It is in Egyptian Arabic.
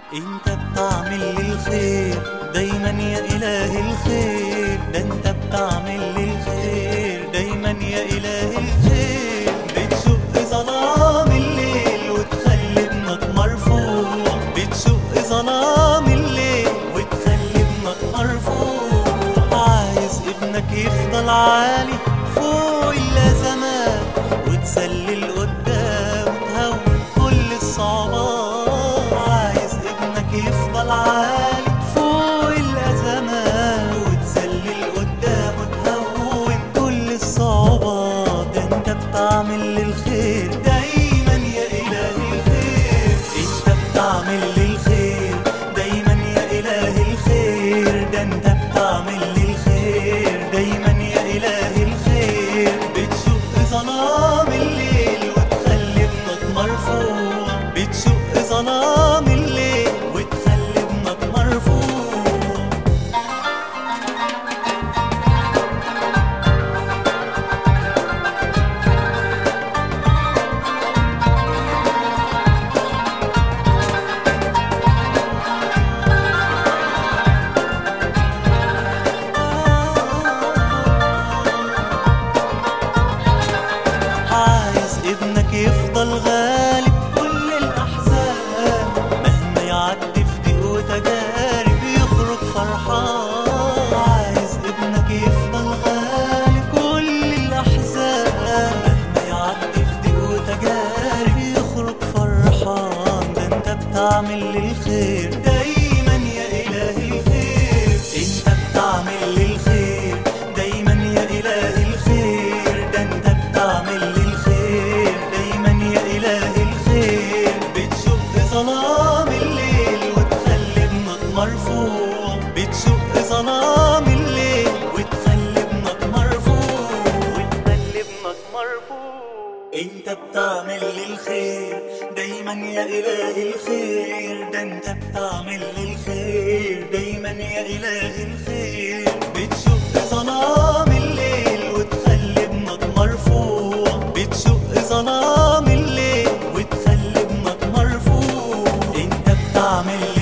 انت بتعمل للخير دايما يا اله الخير ده انت بتعمل للخير دايما يا اله الخير بتشق ظلام الليل وتخلي ابنك مرفوع بتشق ظلام الليل وتخلي ابنك مرفوع عايز ابنك يفضل عالي فوق الازمات وتسلل قدام وتهون كل الصعوبات عايز ابنك يفضل عالي فوق الازمات وتسلل قدام وتهون كل الصعوبات ده انت بتعمل للخير دايما يا اله الخير انت بتعمل للخير دايما يا اله الخير ده انت بتعمل للخير دايما يا اله الخير بتشق ظلام الليل وتخلي ابنك مرفوع بتشق ظلام الليل وتخلي ابنك مرفوع عايز ابنك يفضل غالب كل الأحزان مهما يعدي في ضيق وتجارب يخرج فرحان عايز ابنك يفضل غالب كل الأحزان مهما يعدي في ضيق وتجارب يخرج فرحان ده انت بتعمل للخير دايما يا إله الخير انت بتعمل للخير دايما يا إله الخير ده انت بتعمل للخير دايما يا إله الخير بتشق ظلام الليل وتخلي ابنك مرفوع بتشق ظلام الليل وتخلي ابنك مرفوع وتخلي ابنك مرفوع انت بتعمل للخير دايما يا اله الخير ده انت بتعمل للخير دايما يا اله الخير بتشق ظلام الليل وتخلي ابنك مرفوع بتشق ظلام الليل وتخلي ابنك مرفوع انت بتعمل